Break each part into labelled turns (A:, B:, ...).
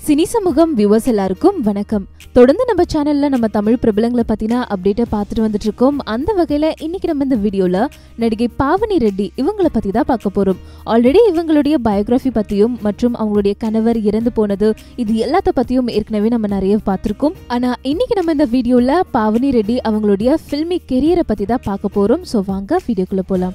A: cine சமூகம் viewers எல்லாருக்கும் வணக்கம் தொடர்ந்து நம்ம சேனல்ல நம்ம தமிழ் பிரபலங்களை பத்தின அப்டேட்டை பார்த்துட்டு வந்துட்டு இருக்கோம் அந்த வகையில இன்னைக்கு நம்ம இந்த வீடியோல நடிகை பாவனி ரெட்டி இவங்கள பத்தி தான் பார்க்க போறோம் ஆல்ரெடி இவங்களுடைய பயோகிராஃபி பத்தியும் மற்றும் அவங்களுடைய கணவர் இறந்து போனது இது எல்லாத்த பத்தியும் ஏற்கனவே நம்ம நிறைய பார்த்திருக்கோம் ஆனா இன்னைக்கு நம்ம இந்த வீடியோல பாவனி ரெட்டி அவங்களுடைய ஃபில்மி கெரியரை பத்தி தான் பார்க்க போறோம் ஸோ வாங்க வீடியோக்குள்ள போலாம்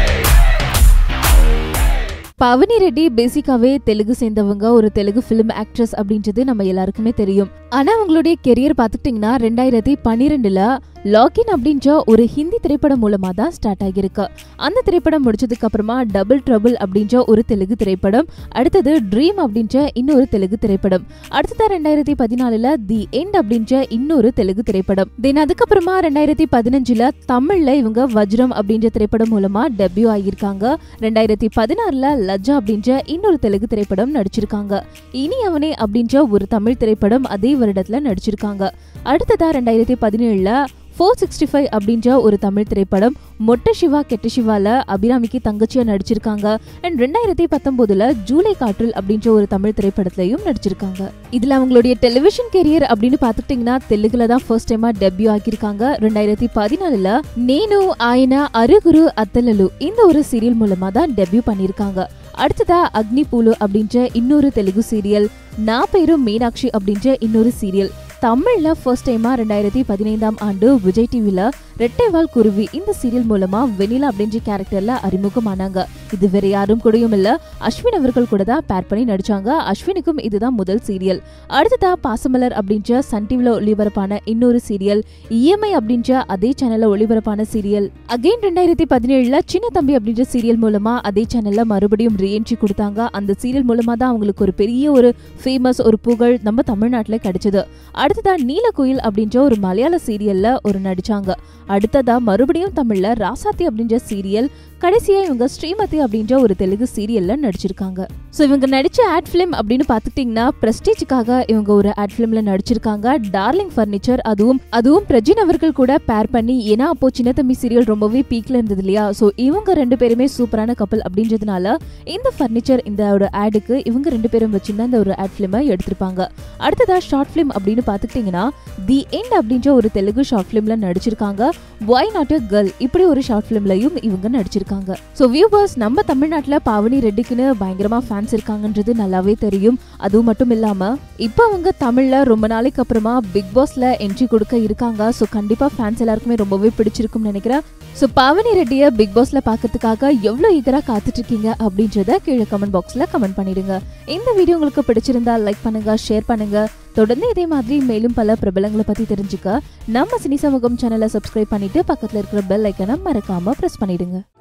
A: பவனி ரெட்டி பேசிக்காவே தெலுங்கு சேர்ந்தவங்க ஒரு தெலுங்கு ஃபிலிம் ஆக்ட்ரஸ் அப்படின்றது நம்ம எல்லாருக்குமே தெரியும் ஆனா அவங்களுடைய கெரியர் பார்த்துக்கிட்டிங்கன்னா ரெண்டாயிரத்தி பன்னிரெண்டுல லாகின் அப்படின்ற ஒரு ஹிந்தி திரைப்படம் மூலமா தான் ஸ்டார்ட் ஆகியிருக்கு அந்த திரைப்படம் முடிச்சதுக்கு அப்புறமா டபுள் ட்ரபிள் அப்படின்ற ஒரு தெலுங்கு திரைப்படம் அடுத்தது ட்ரீம் அப்படின்ற இன்னொரு தெலுங்கு திரைப்படம் அடுத்ததா ரெண்டாயிரத்தி பதினாலுல தி எண்ட் அப்படின்ற இன்னொரு தெலுங்கு திரைப்படம் தென் அதுக்கப்புறமா ரெண்டாயிரத்தி பதினஞ்சுல தமிழ்ல இவங்க வஜ்ரம் அப்படின்ற திரைப்படம் மூலமா டெபியூ ஆகியிருக்காங்க ரெண்டாயிரத்தி பதினாறுல லஜ்ஜா அப்படின்ற இன்னொரு தெலுங்கு திரைப்படம் நடிச்சிருக்காங்க இனி அவனே அப்படின்ற ஒரு தமிழ் திரைப்படம் அதே வருடத்துல நடிச்சிருக்காங்க அடுத்ததா ரெண்டாயிரத்தி பதினேழுல ஃபோர் சிக்ஸ்டி ஃபைவ் அப்படின்ற ஒரு தமிழ் திரைப்படம் மொட்ட சிவா கெட்ட சிவால அபிராமிக்கு தங்கச்சியா நடிச்சிருக்காங்க அண்ட் ரெண்டாயிரத்தி பத்தொன்பதுல ஜூலை காற்றில் அப்படின்ற ஒரு தமிழ் திரைப்படத்திலையும் நடிச்சிருக்காங்க இதுல அவங்களுடைய டெலிவிஷன் கெரியர் அப்படின்னு பாத்துக்கிட்டீங்கன்னா தெலுங்குல தான் ஃபர்ஸ்ட் டைமா டெபியூ ஆக்கியிருக்காங்க ரெண்டாயிரத்தி பதினாலுல நேனு ஆயனா அருகுரு அத்தலலு இந்த ஒரு சீரியல் மூலமா தான் டெபியூ பண்ணியிருக்காங்க அடுத்ததா அக்னி பூலு அப்படின்ற இன்னொரு தெலுங்கு சீரியல் நான் பேரும் மீனாட்சி அப்படின்ற இன்னொரு சீரியல் தமிழ்ல ஃபர்ஸ்ட் டைமா ரெண்டாயிரத்தி பதினைந்தாம் ஆண்டு விஜய் டிவில ரெட்டைவால் குருவி இந்த சீரியல் மூலமா வெனிலா அப்படின்ற கேரக்டர்ல அறிமுகமானாங்க இது வேற யாரும் கூடயும் இல்ல அஸ்வின் அவர்கள் கூட தான் பேர் பண்ணி நடிச்சாங்க அஸ்வினுக்கும் இதுதான் முதல் சீரியல் அடுத்ததா பாசமலர் அப்படின்ற சன் டிவில ஒளிபரப்பான இன்னொரு சீரியல் இஎம்ஐ அப்படின்ற அதே சேனல்ல ஒளிபரப்பான சீரியல் அகைன் ரெண்டாயிரத்தி பதினேழுல சின்ன தம்பி அப்படின்ற சீரியல் மூலமா அதே சேனல்ல மறுபடியும் ரீஎன்ட்ரி கொடுத்தாங்க அந்த சீரியல் மூலமா தான் அவங்களுக்கு ஒரு பெரிய ஒரு ஃபேமஸ் ஒரு புகழ் நம்ம தமிழ்நாட்டுல கிடைச்சது அடுத்ததா நீலக்குயில் அப்படின்ற ஒரு மலையாள சீரியல்ல ஒரு நடிச்சாங்க அடுத்ததா மறுபடியும் தமிழ்ல ராசாத்தி அப்படின்ற சீரியல் கடைசியா இவங்க ஸ்ரீமதி அப்படின்ற ஒரு தெலுங்கு சீரியல்ல நடிச்சிருக்காங்க ஸோ இவங்க நடிச்ச ஆட் ஃபிலிம் அப்படின்னு பார்த்துக்கிட்டிங்கன்னா பிரஸ்டீஜுக்காக இவங்க ஒரு ஆட் ஃபிலிம்ல நடிச்சிருக்காங்க டார்லிங் ஃபர்னிச்சர் அதுவும் அதுவும் பிரஜின் அவர்கள் கூட பேர் பண்ணி ஏன்னா அப்போ சின்ன தம்பி சீரியல் ரொம்பவே பீக்ல இருந்தது இல்லையா ஸோ இவங்க ரெண்டு பேருமே சூப்பரான கப்பல் அப்படின்றதுனால இந்த ஃபர்னிச்சர் இந்த ஒரு ஆடுக்கு இவங்க ரெண்டு பேரும் வச்சிருந்த இந்த ஒரு ஆட் ஃபிலிமை எடுத்திருப்பாங்க அடுத்ததா ஷார்ட் ஃபிலிம் அப்படின்னு பார்த்துக்கிட்டிங்கன்னா தி எண்ட் அப்படின்ற ஒரு தெலுங்கு ஷார்ட் ஃபிலிம்ல நடிச்சிருக்காங்க ஒய் நாட் அ கேர்ள் இப்படி ஒரு ஷார்ட் ஃபிலிம்லயும் இவங்க நடிச்சிருக்காங்க ஸோ வியூவர்ஸ் நம்ம தமிழ்நாட்டில் பாவனி ரெட்டிக்குன்னு பயங்கரமா ஃபேன்ஸ் இருக்காங்கன்றது நல்லாவே தெரியும் அதுவும் மட்டும் இல்லாம இப்போ அவங்க தமிழ்ல ரொம்ப நாளைக்கு அப்புறமா பிக் பாஸ்ல என்ட்ரி கொடுக்க இருக்காங்க ஸோ கண்டிப்பா ஃபேன்ஸ் எல்லாருக்குமே ரொம்பவே பிடிச்சிருக்கும்னு நினைக்கிறேன் ஸோ பாவனி ரெட்டியை பிக் பாஸ்ல பார்க்கறதுக்காக எவ்வளோ ஈகரா காத்துட்டு இருக்கீங்க அப்படின்றத கீழே கமெண்ட் பாக்ஸ்ல கமெண்ட் பண்ணிடுங்க இந்த வீடியோ உங்களுக்கு பிடிச்சிருந்தா லைக் பண்ணுங்க ஷேர் பண்ணுங்க தொடர்ந்து இதே மாதிரி மேலும் பல பிரபலங்களை பத்தி தெரிஞ்சுக்க நம்ம சினி சமூகம் சேனலை சப்ஸ்கிரைப் பண்ணிட்டு பக்கத்துல இருக்கிற பெல் ஐக்கனை மறக்காம பிரஸ் பண்ணிடுங்க